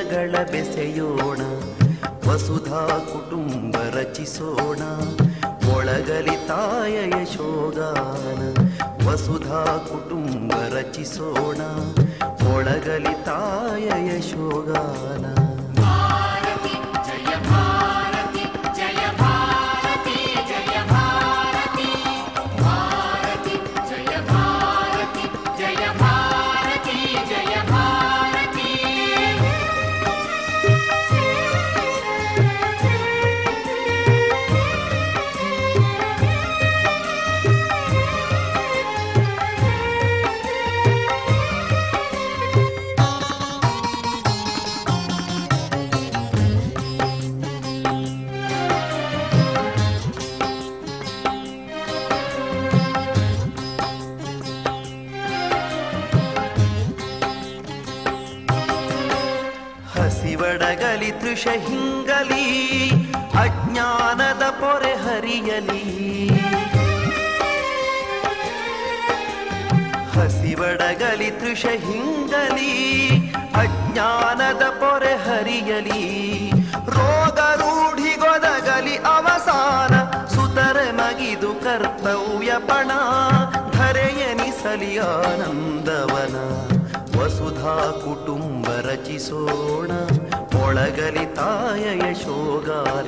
ಬೀಜಗಳ ಬೆಸೆಯೋಣ ವಸುಧಾ ಕುಟುಂಬ ರಚಿಸೋಣ ಮೊಳಗಲಿ ತಾಯ ಯಶೋಗಾನ ವಸುಧಾ ಕುಟುಂಬ ರಚಿಸೋಣ ಮೊಳಗಲಿ ತಾಯ ಯಶೋಗಾನ ಹಸಿವಡಗಲಿ ತೃಷ ಹಿಂಗಲಿ ಅಜ್ಞಾನದ ಪೊರೆ ಹರಿಯಲಿ ಹಸಿವಡಗಲಿ ತೃಷ ಹಿಂಗಲಿ ಅಜ್ಞಾನದ ಪೊರೆ ಹರಿಯಲಿ ರೋಗ ರೂಢಿಗೊದಗಲಿ ಅವಸಾನ ಸುತರೆ ಮಗಿದು ಕರ್ತವ್ಯ ಪಣ ಧರೆಯನಿಸಲಿ ಆನಂದವನ ವಸುಧಾ ಕುಟುಂಬ ರಚಿಸೋಣ ಮೊಳಗಲಿ ತಾಯ ಯಶೋಗಾನ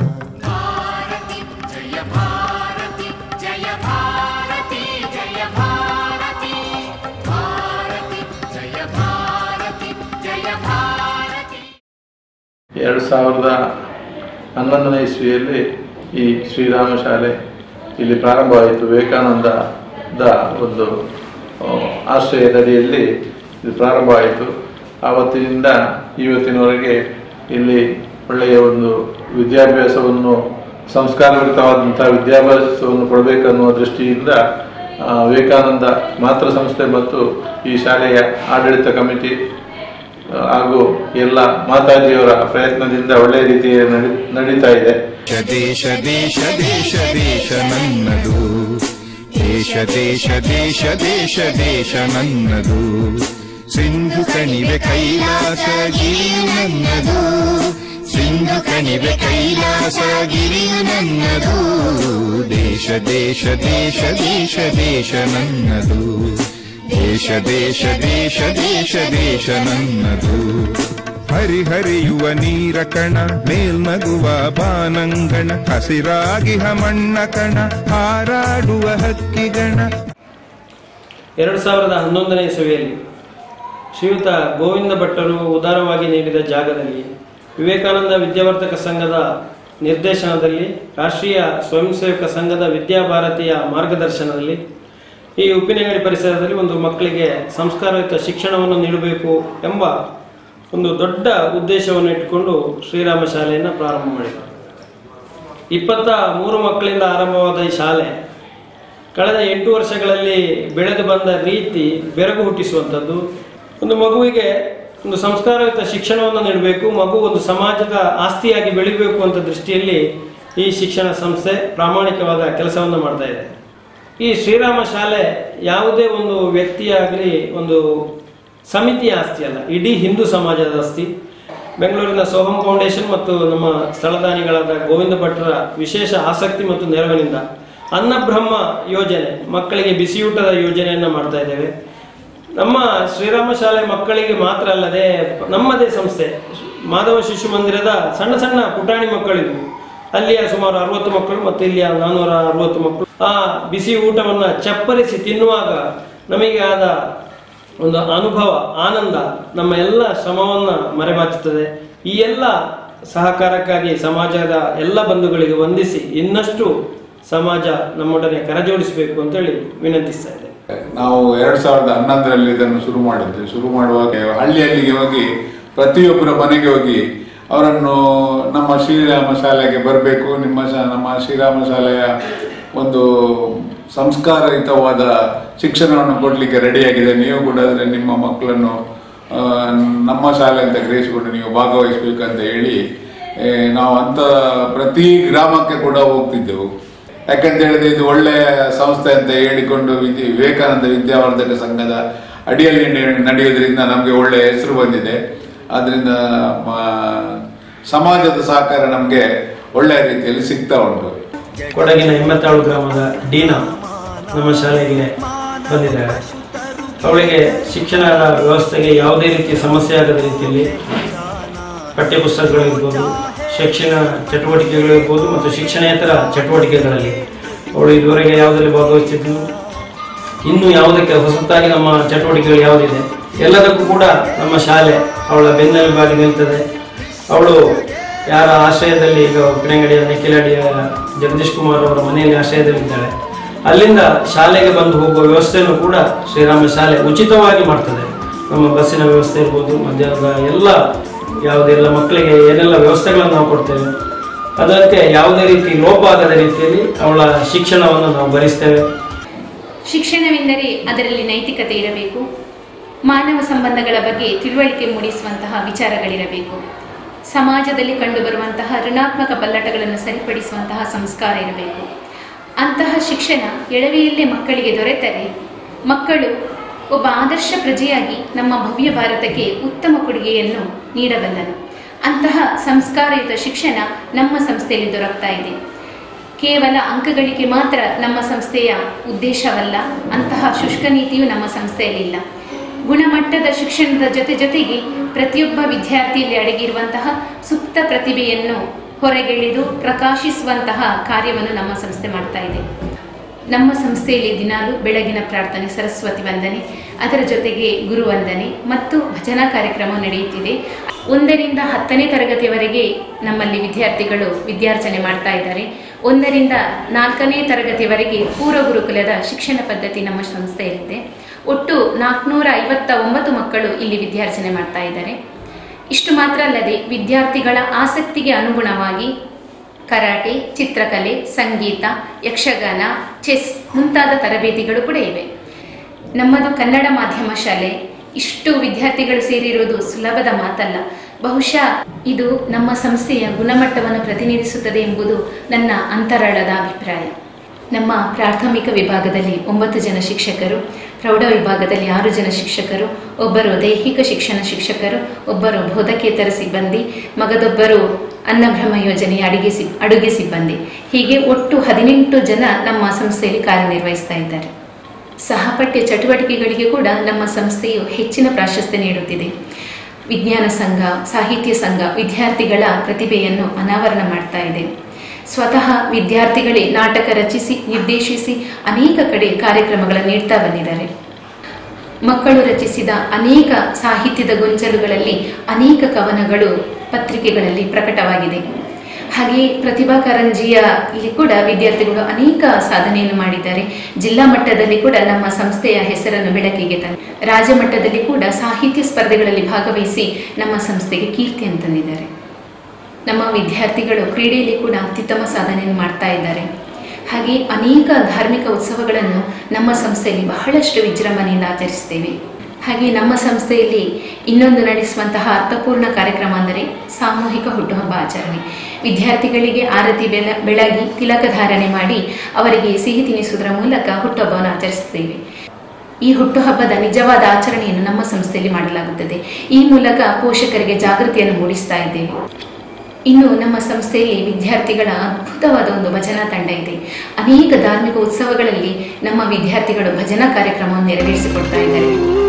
ಎರಡು ಸಾವಿರದ ಹನ್ನೊಂದನೇ ಇಸ್ವಿಯಲ್ಲಿ ಈ ಶ್ರೀರಾಮ ಶಾಲೆ ಇಲ್ಲಿ ಪ್ರಾರಂಭವಾಯಿತು ವಿವೇಕಾನಂದದ ಒಂದು ಆ, ಆಶ್ರಯದಡಿಯಲ್ಲಿ ಇದು ಪ್ರಾರಂಭವಾಯಿತು ಆವತ್ತಿನಿಂದ ಇವತ್ತಿನವರೆಗೆ ಇಲ್ಲಿ ಒಳ್ಳೆಯ ಒಂದು ವಿದ್ಯಾಭ್ಯಾಸವನ್ನು ಸಂಸ್ಕಾರಯುಕ್ತವಾದಂಥ ವಿದ್ಯಾಭ್ಯಾಸವನ್ನು ಕೊಡಬೇಕನ್ನುವ ದೃಷ್ಟಿಯಿಂದ ಆ, ವಿವೇಕಾನಂದ ಮಾತೃ ಸಂಸ್ಥೆ ಮತ್ತು ಈ ಶಾಲೆಯ ಆಡಳಿತ ಕಮಿಟಿ ಆ, ಹಾಗೂ ಎಲ್ಲ ಮಾತಾಜಿಯವರ ಪ್ರಯತ್ನದಿಂದ ಒಳ್ಳೆಯ ರೀತಿಯಲ್ಲಿ ನಡಿ ನಡೀತಾ ಇದೆ ದೇಶ ದೇಶ ದೇಶ ದೇಶ ನನ್ನದು ದೇಶ ದೇಶ ದೇಶ ದೇಶ ದೇಶ ನನ್ನದು ಸಿಂಧು ಕಣಿವೆ ಕೈಲಾಸ ಗಿರಿಯು ನನ್ನದು ಸಿಂಧು ಕಣಿವೆ ಕೈಲಾಸ ಗಿರಿಯು ನನ್ನದು ದೇಶ ದೇಶ ದೇಶ ದೇಶ ದೇಶ ನನ್ನದು ದೇಶ ದೇಶ ದೇಶ ದೇಶ ದೇಶ ನನ್ನದು ಹರಿಹರಿಯುವ ನೀರ ಕಣ ಮೇಲ್ನಗುವ ಬಾನಂಗಣ ಹಸಿರಾಗಿಹ ಮಣ್ಣ ಕಣ ಹಾರಾಡುವ ಹಕ್ಕಿಗಣ ಎರಡು ಸಾವಿರದ ಹನ್ನೊಂದನೇ ಇಸವಿಯಲ್ಲಿ ಶ್ರೀಯುತ ಗೋವಿಂದ ಭಟ್ಟರು ಉದಾರವಾಗಿ ನೀಡಿದ ಜಾಗದಲ್ಲಿ ವಿವೇಕಾನಂದ ವಿದ್ಯಾವರ್ಧಕ ಸಂಘದ ನಿರ್ದೇಶನದಲ್ಲಿ ರಾಷ್ಟ್ರೀಯ ಸ್ವಯಂ ಸೇವಕ ಸಂಘದ ವಿದ್ಯಾಭಾರತಿಯ ಮಾರ್ಗದರ್ಶನದಲ್ಲಿ ಈ ಉಪ್ಪಿನಗಡಿ ಪರಿಸರದಲ್ಲಿ ಒಂದು ಮಕ್ಕಳಿಗೆ ಸಂಸ್ಕಾರಯುತ ಶಿಕ್ಷಣವನ್ನು ನೀಡಬೇಕು ಎಂಬ ಒಂದು ದೊಡ್ಡ ಉದ್ದೇಶವನ್ನು ಇಟ್ಟುಕೊಂಡು ಶ್ರೀರಾಮ ಶಾಲೆಯನ್ನು ಪ್ರಾರಂಭ ಮಾಡಿದರು ಇಪ್ಪತ್ತ ಮೂರು ಮಕ್ಕಳಿಂದ ಆರಂಭವಾದ ಈ ಶಾಲೆ ಕಳೆದ ಎಂಟು ವರ್ಷಗಳಲ್ಲಿ ಬೆಳೆದು ಬಂದ ರೀತಿ ಬೆರಗು ಹುಟ್ಟಿಸುವಂಥದ್ದು ಒಂದು ಮಗುವಿಗೆ ಒಂದು ಸಂಸ್ಕಾರಯುತ ಶಿಕ್ಷಣವನ್ನು ನೀಡಬೇಕು ಮಗು ಒಂದು ಸಮಾಜದ ಆಸ್ತಿಯಾಗಿ ಬೆಳಿಬೇಕು ಅಂತ ದೃಷ್ಟಿಯಲ್ಲಿ ಈ ಶಿಕ್ಷಣ ಸಂಸ್ಥೆ ಪ್ರಾಮಾಣಿಕವಾದ ಕೆಲಸವನ್ನು ಮಾಡ್ತಾ ಇದೆ ಈ ಶ್ರೀರಾಮ ಶಾಲೆ ಯಾವುದೇ ಒಂದು ವ್ಯಕ್ತಿಯಾಗಲಿ ಒಂದು ಸಮಿತಿಯ ಆಸ್ತಿ ಅಲ್ಲ ಇಡೀ ಹಿಂದೂ ಸಮಾಜದ ಆಸ್ತಿ ಬೆಂಗಳೂರಿನ ಸೋಹಂ ಫೌಂಡೇಶನ್ ಮತ್ತು ನಮ್ಮ ಸ್ಥಳದಾನಿಗಳಾದ ಗೋವಿಂದ ಭಟ್ರ ವಿಶೇಷ ಆಸಕ್ತಿ ಮತ್ತು ನೆರವಿನಿಂದ ಅನ್ನಬ್ರಹ್ಮ ಯೋಜನೆ ಮಕ್ಕಳಿಗೆ ಬಿಸಿಯೂಟದ ಯೋಜನೆಯನ್ನು ಮಾಡ್ತಾ ಇದ್ದೇವೆ ನಮ್ಮ ಶ್ರೀರಾಮ ಶಾಲೆ ಮಕ್ಕಳಿಗೆ ಮಾತ್ರ ಅಲ್ಲದೆ ನಮ್ಮದೇ ಸಂಸ್ಥೆ ಮಾಧವ ಶಿಶು ಮಂದಿರದ ಸಣ್ಣ ಸಣ್ಣ ಪುಟಾಣಿ ಮಕ್ಕಳಿಗೂ ಅಲ್ಲಿಯ ಸುಮಾರು ಅರವತ್ತು ಮಕ್ಕಳು ಮತ್ತು ಇಲ್ಲಿಯ ನಾನ್ನೂರ ಅರವತ್ತು ಮಕ್ಕಳು ಆ ಬಿಸಿ ಊಟವನ್ನು ಚಪ್ಪರಿಸಿ ತಿನ್ನುವಾಗ ನಮಗೆ ಆದ ಒಂದು ಅನುಭವ ಆನಂದ ನಮ್ಮ ಎಲ್ಲ ಶ್ರಮವನ್ನು ಮರೆಮಾಚುತ್ತದೆ ಈ ಎಲ್ಲ ಸಹಕಾರಕ್ಕಾಗಿ ಸಮಾಜದ ಎಲ್ಲ ಬಂಧುಗಳಿಗೆ ವಂದಿಸಿ ಇನ್ನಷ್ಟು ಸಮಾಜ ನಮ್ಮೊಡನೆ ಕರಜೋಡಿಸಬೇಕು ಅಂತೇಳಿ ವಿನಂತಿಸ್ತಾ ಇದ್ದೇನೆ ನಾವು ಎರಡ್ ಸಾವಿರದ ಹನ್ನೊಂದರಲ್ಲಿ ಇದನ್ನು ಶುರು ಮಾಡಿದ್ವಿ ಶುರು ಮಾಡುವಾಗ ಹಳ್ಳಿ ಹಳ್ಳಿಗೆ ಹೋಗಿ ಪ್ರತಿಯೊಬ್ಬರ ಮನೆಗೆ ಹೋಗಿ ಅವರನ್ನು ನಮ್ಮ ಶ್ರೀರಾಮ ಶಾಲೆಗೆ ಬರಬೇಕು ನಿಮ್ಮ ಶಾ- ನಮ್ಮ ಶ್ರೀರಾಮ ಶಾಲೆಯ ಒಂದು ಸಂಸ್ಕಾರಯುತವಾದ ಶಿಕ್ಷಣವನ್ನು ಕೊಡಲಿಕ್ಕೆ ರೆಡಿಯಾಗಿದೆ ನೀವು ಕೂಡ ಅದರಲ್ಲಿ ನಿಮ್ಮ ಮಕ್ಕಳನ್ನು ಆ, ನಮ್ಮ ಶಾಲೆ ಅಂತ ಗ್ರಹಿಸಿಕೊಂಡು ನೀವು ಭಾಗವಹಿಸಬೇಕಂತ ಹೇಳಿ ಏ, ನಾವು ಅಂತ ಪ್ರತಿ ಗ್ರಾಮಕ್ಕೆ ಕೂಡ ಹೋಗ್ತಿದ್ದೆವು ಯಾಕಂತ ಹೇಳಿದ್ರೆ ಇದು ಒಳ್ಳೆಯ ಸಂಸ್ಥೆ ಅಂತ ಹೇಳಿಕೊಂಡು ವಿದ್ಯೆ ವಿವೇಕಾನಂದ ವಿದ್ಯಾವರ್ಧಕ ಸಂಘದ ಅಡಿಯಲ್ಲಿ ನೆ- ನಡೆಯುವುದರಿಂದ ನಮಗೆ ಒಳ್ಳೆಯ ಹೆಸರು ಬಂದಿದೆ ಅದರಿಂದ ಮ- ಸಮಾಜದ ಸಹಕಾರ ನಮಗೆ ಒಳ್ಳೆಯ ರೀತಿಯಲ್ಲಿ ಸಿಗ್ತಾ ಉಂಟು ಕೊಡಗಿನ ಹೆಮ್ಮತ್ತಾಳು ಗ್ರಾಮದ ಡೀನಾ ನಮ್ಮ ಶಾಲೆಗೆ ಬಂದಿದ್ದಾರೆ ಅವಳಿಗೆ ಶಿಕ್ಷಣದ ವ್ಯವಸ್ಥೆಗೆ ಯಾವುದೇ ರೀತಿಯ ಸಮಸ್ಯೆ ಆಗದ ರೀತಿಯಲ್ಲಿ ಪಠ್ಯಪುಸ್ತಕಗಳಿರ್ಬೋದು ಶಿಕ್ಷಣ ಚಟುವಟಿಕೆಗಳಿರ್ಬೋದು ಮತ್ತು ಶಿಕ್ಷಣೇತರ ಚಟುವಟಿಕೆಗಳಲ್ಲಿ ಅವಳು ಇದುವರೆಗೆ ಯಾವುದರಲ್ಲಿ ಭಾಗವಹಿಸಿದ್ದು ಇನ್ನು ಯಾವುದಕ್ಕೆ ಹೊಸತಾಗಿ ನಮ್ಮ ಚಟುವಟಿಕೆಗಳು ಯಾವುದಿದೆ ಎಲ್ಲದಕ್ಕೂ ಕೂಡ ನಮ್ಮ ಶಾಲೆ ಅವಳ ಬೆನ್ನೆಲುಬಾಗಿ ನಿಲ್ತದೆ ಅವಳು ಯಾರ ಆಶ್ರಯದಲ್ಲಿ ಈಗ ಉಪ್ಪಿನಂಗಡಿಯ ನಿಖಿಲಡಿಯ ಜಗದೀಶ್ ಕುಮಾರ್ ಅವರ ಮನೆಯಲ್ಲಿ ಆಶ್ರಯದಲ್ಲಿದ್ದಾಳೆ ಅಲ್ಲಿಂದ ಶಾಲೆಗೆ ಬಂದು ಹೋಗುವ ವ್ಯವಸ್ಥೆಯನ್ನು ಕೂಡ ಶ್ರೀರಾಮ ಶಾಲೆ ಉಚಿತವಾಗಿ ಮಾಡ್ತದೆ ನಮ್ಮ ಬಸ್ಸಿನ ವ್ಯವಸ್ಥೆ ಇರ್ಬೋದು ಮಧ್ಯಾಹ್ನದ ಎಲ್ಲ ಯಾವುದೆಲ್ಲ ಮಕ್ಕಳಿಗೆ ಏನೆಲ್ಲ ವ್ಯವಸ್ಥೆಗಳನ್ನು ನಾವು ಕೊಡ್ತೇವೆ ಅದಕ್ಕೆ ಯಾವುದೇ ರೀತಿ ಲೋಪ ಆಗದ ರೀತಿಯಲ್ಲಿ ಅವಳ ಶಿಕ್ಷಣವನ್ನು ನಾವು ಭರಿಸ್ತೇವೆ ಶಿಕ್ಷಣವೆಂದರೆ ಅದರಲ್ಲಿ ನೈತಿಕತೆ ಇರಬೇಕು ಮಾನವ ಸಂಬಂಧಗಳ ಬಗ್ಗೆ ತಿಳುವಳಿಕೆ ಮೂಡಿಸುವಂತಹ ವಿಚಾರಗಳಿರಬೇಕು ಸಮಾಜದಲ್ಲಿ ಕಂಡುಬರುವಂತಹ ಋಣಾತ್ಮಕ ಪಲ್ಲಟಗಳನ್ನು ಸರಿಪಡಿಸುವಂತಹ ಸಂಸ್ಕಾರ ಇರಬೇಕು ಅಂತಹ ಶಿಕ್ಷಣ ಎಳವೆಯಲ್ಲೇ ಮಕ್ಕಳಿಗೆ ದೊರೆತರೆ ಮಕ್ಕಳು ಒಬ್ಬ ಆದರ್ಶ ಪ್ರಜೆಯಾಗಿ ನಮ್ಮ ಭವ್ಯ ಭಾರತಕ್ಕೆ ಉತ್ತಮ ಕೊಡುಗೆಯನ್ನು ನೀಡಬಲ್ಲನು ಅಂತಹ ಸಂಸ್ಕಾರಯುತ ಶಿಕ್ಷಣ ನಮ್ಮ ಸಂಸ್ಥೆಯಲ್ಲಿ ದೊರಕ್ತಾ ಇದೆ ಕೇವಲ ಅಂಕಗಳಿಕೆ ಮಾತ್ರ ನಮ್ಮ ಸಂಸ್ಥೆಯ ಉದ್ದೇಶವಲ್ಲ ಅಂತಹ ಶುಷ್ಕ ನೀತಿಯು ನಮ್ಮ ಸಂಸ್ಥೆಯಲ್ಲಿಲ್ಲ ಗುಣಮಟ್ಟದ ಶಿಕ್ಷಣದ ಜೊತೆ ಜೊತೆಗೆ ಪ್ರತಿಯೊಬ್ಬ ವಿದ್ಯಾರ್ಥಿಯಲ್ಲಿ ಅಡಗಿರುವಂತಹ ಸುಪ್ತ ಪ್ರತಿಭೆಯನ್ನು ಹೊರಗೆಳೆದು ಪ್ರಕಾಶಿಸುವಂತಹ ಕಾರ್ಯವನ್ನು ನಮ್ಮ ಸಂಸ್ಥೆ ಮಾಡ್ತಾ ಇದೆ ನಮ್ಮ ಸಂಸ್ಥೆಯಲ್ಲಿ ದಿನಾಲು ಬೆಳಗಿನ ಪ್ರಾರ್ಥನೆ ಸರಸ್ವತಿ ವಂದನೆ ಅದರ ಜೊತೆಗೆ ಗುರುವಂದನೆ ಮತ್ತು ಭಜನಾ ಕಾರ್ಯಕ್ರಮ ನಡೆಯುತ್ತಿದೆ ಒಂದರಿಂದ ಹತ್ತನೇ ತರಗತಿಯವರೆಗೆ ನಮ್ಮಲ್ಲಿ ವಿದ್ಯಾರ್ಥಿಗಳು ವಿದ್ಯಾರ್ಚನೆ ಮಾಡ್ತಾ ಇದ್ದಾರೆ ಒಂದರಿಂದ ನಾಲ್ಕನೇ ತರಗತಿಯವರೆಗೆ ಪೂರ್ವ ಗುರುಕುಲದ ಶಿಕ್ಷಣ ಪದ್ಧತಿ ನಮ್ಮ ಸಂಸ್ಥೆಯಲ್ಲಿದೆ ಒಟ್ಟು ನಾಲ್ಕುನೂರ ಐವತ್ತ ಒಂಬತ್ತು ಮಕ್ಕಳು ಇಲ್ಲಿ ವಿದ್ಯಾರ್ಚನೆ ಮಾಡ್ತಾ ಇದ್ದಾರೆ ಇಷ್ಟು ಮಾತ್ರ ಅಲ್ಲದೆ ವಿದ್ಯಾರ್ಥಿಗಳ ಆಸಕ್ತಿಗೆ ಅನುಗುಣವಾಗಿ ಕರಾಟೆ ಚಿತ್ರಕಲೆ ಸಂಗೀತ ಯಕ್ಷಗಾನ ಚೆಸ್ ಮುಂತಾದ ತರಬೇತಿಗಳು ಕೂಡ ಇವೆ ನಮ್ಮದು ಕನ್ನಡ ಮಾಧ್ಯಮ ಶಾಲೆ ಇಷ್ಟು ವಿದ್ಯಾರ್ಥಿಗಳು ಸೇರಿರುವುದು ಸುಲಭದ ಮಾತಲ್ಲ ಬಹುಶಃ ಇದು ನಮ್ಮ ಸಂಸ್ಥೆಯ ಗುಣಮಟ್ಟವನ್ನು ಪ್ರತಿನಿಧಿಸುತ್ತದೆ ಎಂಬುದು ನನ್ನ ಅಂತರಾಳದ ಅಭಿಪ್ರಾಯ ನಮ್ಮ ಪ್ರಾಥಮಿಕ ವಿಭಾಗದಲ್ಲಿ ಒಂಬತ್ತು ಜನ ಶಿಕ್ಷಕರು ಪ್ರೌಢ ವಿಭಾಗದಲ್ಲಿ ಆರು ಜನ ಶಿಕ್ಷಕರು ಒಬ್ಬರು ದೈಹಿಕ ಶಿಕ್ಷಣ ಶಿಕ್ಷಕರು ಒಬ್ಬರು ಬೋಧಕೇತರ ಸಿಬ್ಬಂದಿ ಮಗದೊಬ್ಬರು ಅನ್ನಭ್ರಮ ಯೋಜನೆಯ ಅಡುಗೆ ಸಿಬ್ ಅಡುಗೆ ಸಿಬ್ಬಂದಿ ಹೀಗೆ ಒಟ್ಟು ಹದಿನೆಂಟು ಜನ ನಮ್ಮ ಸಂಸ್ಥೆಯಲ್ಲಿ ಕಾರ್ಯನಿರ್ವಹಿಸ್ತಾ ಇದ್ದಾರೆ ಸಹಪಠ್ಯ ಚಟುವಟಿಕೆಗಳಿಗೆ ಕೂಡ ನಮ್ಮ ಸಂಸ್ಥೆಯು ಹೆಚ್ಚಿನ ಪ್ರಾಶಸ್ತ್ಯ ನೀಡುತ್ತಿದೆ ವಿಜ್ಞಾನ ಸಂಘ ಸಾಹಿತ್ಯ ಸಂಘ ವಿದ್ಯಾರ್ಥಿಗಳ ಪ್ರತಿಭೆಯನ್ನು ಅನಾವರಣ ಮಾಡ್ತಾ ಇದೆ ಸ್ವತಃ ವಿದ್ಯಾರ್ಥಿಗಳೇ ನಾಟಕ ರಚಿಸಿ ನಿರ್ದೇಶಿಸಿ ಅನೇಕ ಕಡೆ ಕಾರ್ಯಕ್ರಮಗಳನ್ನು ನೀಡ್ತಾ ಬಂದಿದ್ದಾರೆ ಮಕ್ಕಳು ರಚಿಸಿದ ಅನೇಕ ಸಾಹಿತ್ಯದ ಗೊಂಚಲುಗಳಲ್ಲಿ ಅನೇಕ ಕವನಗಳು ಪತ್ರಿಕೆಗಳಲ್ಲಿ ಪ್ರಕಟವಾಗಿದೆ ಹಾಗೆಯೇ ಪ್ರತಿಭಾ ಕಾರಂಜಿಯ ಇಲ್ಲಿ ಕೂಡ ವಿದ್ಯಾರ್ಥಿಗಳು ಅನೇಕ ಸಾಧನೆಯನ್ನು ಮಾಡಿದ್ದಾರೆ ಜಿಲ್ಲಾ ಮಟ್ಟದಲ್ಲಿ ಕೂಡ ನಮ್ಮ ಸಂಸ್ಥೆಯ ಹೆಸರನ್ನು ಬೆಳಕಿಗೆ ತಂದ ರಾಜ್ಯ ಮಟ್ಟದಲ್ಲಿ ಕೂಡ ಸಾಹಿತ್ಯ ಸ್ಪರ್ಧೆಗಳಲ್ಲಿ ಭಾಗವಹಿಸಿ ನಮ್ಮ ಸಂಸ್ಥೆಗೆ ಕೀರ್ತಿಯನ್ನು ತಂದಿದ್ದಾರೆ ನಮ್ಮ ವಿದ್ಯಾರ್ಥಿಗಳು ಕ್ರೀಡೆಯಲ್ಲಿ ಕೂಡ ಅತ್ಯುತ್ತಮ ಸಾಧನೆಯನ್ನು ಮಾಡ್ತಾ ಇದ್ದಾರೆ ಹಾಗೆ ಅನೇಕ ಧಾರ್ಮಿಕ ಉತ್ಸವಗಳನ್ನು ನಮ್ಮ ಸಂಸ್ಥೆಯಲ್ಲಿ ಬಹಳಷ್ಟು ವಿಜೃಂಭಣೆಯಿಂದ ಆಚರಿಸ್ತೇವೆ ಹಾಗೆ ನಮ್ಮ ಸಂಸ್ಥೆಯಲ್ಲಿ ಇನ್ನೊಂದು ನಡೆಸುವಂತಹ ಅರ್ಥಪೂರ್ಣ ಕಾರ್ಯಕ್ರಮ ಅಂದರೆ ಸಾಮೂಹಿಕ ಹುಟ್ಟುಹಬ್ಬ ಆಚರಣೆ ವಿದ್ಯಾರ್ಥಿಗಳಿಗೆ ಆರತಿ ಬೆಲ ಬೆಳಗಿ ತಿಲಕ ಧಾರಣೆ ಮಾಡಿ ಅವರಿಗೆ ಸಿಹಿ ತಿನ್ನಿಸುವುದರ ಮೂಲಕ ಹುಟ್ಟುಹಬ್ಬವನ್ನು ಆಚರಿಸುತ್ತೇವೆ ಈ ಹುಟ್ಟುಹಬ್ಬದ ನಿಜವಾದ ಆಚರಣೆಯನ್ನು ನಮ್ಮ ಸಂಸ್ಥೆಯಲ್ಲಿ ಮಾಡಲಾಗುತ್ತದೆ ಈ ಮೂಲಕ ಪೋಷಕರಿಗೆ ಜಾಗೃತಿಯನ್ನು ಮೂಡಿಸ್ತಾ ಇದ್ದೇವೆ ಇನ್ನು ನಮ್ಮ ಸಂಸ್ಥೆಯಲ್ಲಿ ವಿದ್ಯಾರ್ಥಿಗಳ ಅದ್ಭುತವಾದ ಒಂದು ಭಜನಾ ತಂಡ ಇದೆ ಅನೇಕ ಧಾರ್ಮಿಕ ಉತ್ಸವಗಳಲ್ಲಿ ನಮ್ಮ ವಿದ್ಯಾರ್ಥಿಗಳು ಭಜನಾ ಕಾರ್ಯಕ್ರಮವನ್ನು ನೆರವೇರಿಸಿಕೊಡ್ತಾ ಇದ್ದಾರೆ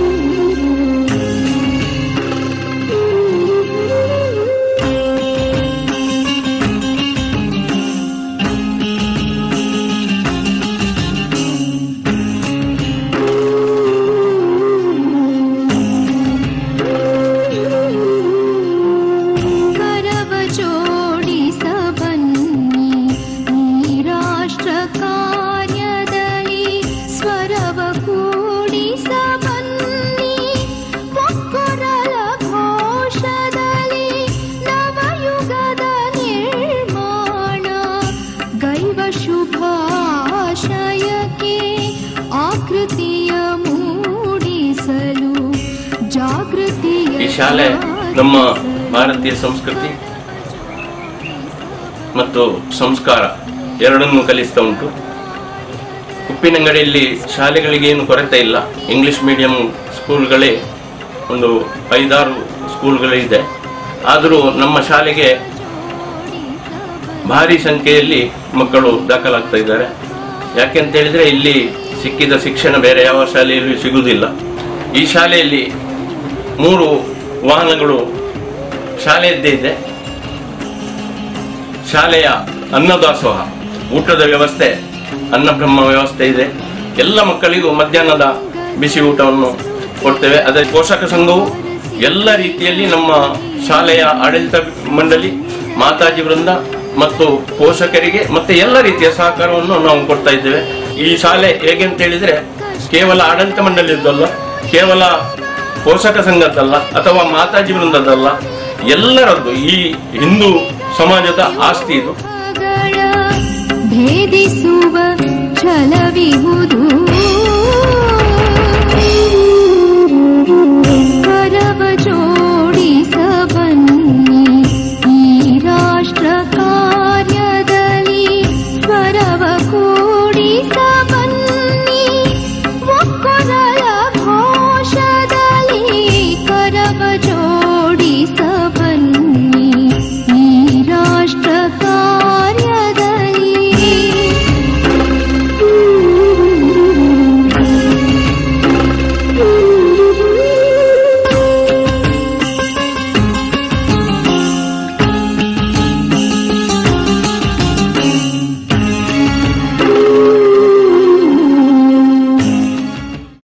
ಕರವ ಜೋಡಿಸಬನ್ನಿ ಈ ರಾಷ್ಟ್ರ ಕಾರ್ಯದಲ್ಲಿ ಸ್ವರವ ಕೂಡಿಸಬನ್ನಿ ಒಕ್ಕರಲ ಘೋಷದಲ್ಲಿ ನವಯುಗದ ನಿರ್ಮಾಣ ಗೈವ ಶುಭಾಶಯಕ್ಕೆ ಆಕೃತಿಯ ಮೂಡಿಸಲು ಜಾಗೃತಿಯ ಈ ಶಾಲೆ ನಮ್ಮ ಭಾರತೀಯ ಸಂಸ್ಕೃತಿ ಮತ್ತು ಸಂಸ್ಕಾರ ಎರಡನ್ನೂ ಕಲಿಸ್ತಾ ಉಂಟು ಉಪ್ಪಿನಂಗಡಿಯಲ್ಲಿ ಶಾಲೆಗಳಿಗೆ ಏನು ಕೊರತೆ ಇಲ್ಲ ಇಂಗ್ಲಿಷ್ ಮೀಡಿಯಂ ಸ್ಕೂಲ್ಗಳೇ ಒಂದು ಐದಾರು ಸ್ಕೂಲ್ಗಳಿದೆ ಆದರೂ ನಮ್ಮ ಶಾಲೆಗೆ ಭಾರಿ ಸಂಖ್ಯೆಯಲ್ಲಿ ಮಕ್ಕಳು ದಾಖಲಾಗ್ತಾ ಇದ್ದಾರೆ ಯಾಕೆಂತ ಹೇಳಿದ್ರೆ ಇಲ್ಲಿ ಸಿಕ್ಕಿದ ಶಿಕ್ಷಣ ಬೇರೆ ಯಾವ ಶಾಲೆಯಲ್ಲೂ ಸಿಗುವುದಿಲ್ಲ ಈ ಶಾಲೆಯಲ್ಲಿ ಮೂರು ವಾಹನಗಳು ಶಾಲೆಯದ್ದೇ ಇದೆ ಶಾಲೆಯ ಅನ್ನದಾಸೋಹ ಊಟದ ವ್ಯವಸ್ಥೆ ಅನ್ನಬ್ರಹ್ಮ ವ್ಯವಸ್ಥೆ ಇದೆ ಎಲ್ಲ ಮಕ್ಕಳಿಗೂ ಮಧ್ಯಾಹ್ನದ ಬಿಸಿ ಊಟವನ್ನು ಕೊಡ್ತೇವೆ ಅದರ ಪೋಷಕ ಸಂಘವು ಎಲ್ಲ ರೀತಿಯಲ್ಲಿ ನಮ್ಮ ಶಾಲೆಯ ಆಡಳಿತ ಮಂಡಳಿ ಮಾತಾಜಿ ವೃಂದ ಮತ್ತು ಪೋಷಕರಿಗೆ ಮತ್ತೆ ಎಲ್ಲ ರೀತಿಯ ಸಹಕಾರವನ್ನು ನಾವು ಕೊಡ್ತಾ ಇದ್ದೇವೆ ಈ ಶಾಲೆ ಹೇಗೆ ಅಂತ ಹೇಳಿದ್ರೆ ಕೇವಲ ಆಡಳಿತ ಮಂಡಳಿಯದ್ದಲ್ಲ ಕೇವಲ ಪೋಷಕ ಸಂಘದ್ದಲ್ಲ ಅಥವಾ ಮಾತಾಜಿ ವೃಂದದಲ್ಲ ಎಲ್ಲರದ್ದು ಈ ಹಿಂದೂ ಸಮಾಜದ ಆಸ್ತಿ ಇದು ಗಳ ಭೇದಿಸುವ ಛಲವಿಹುದು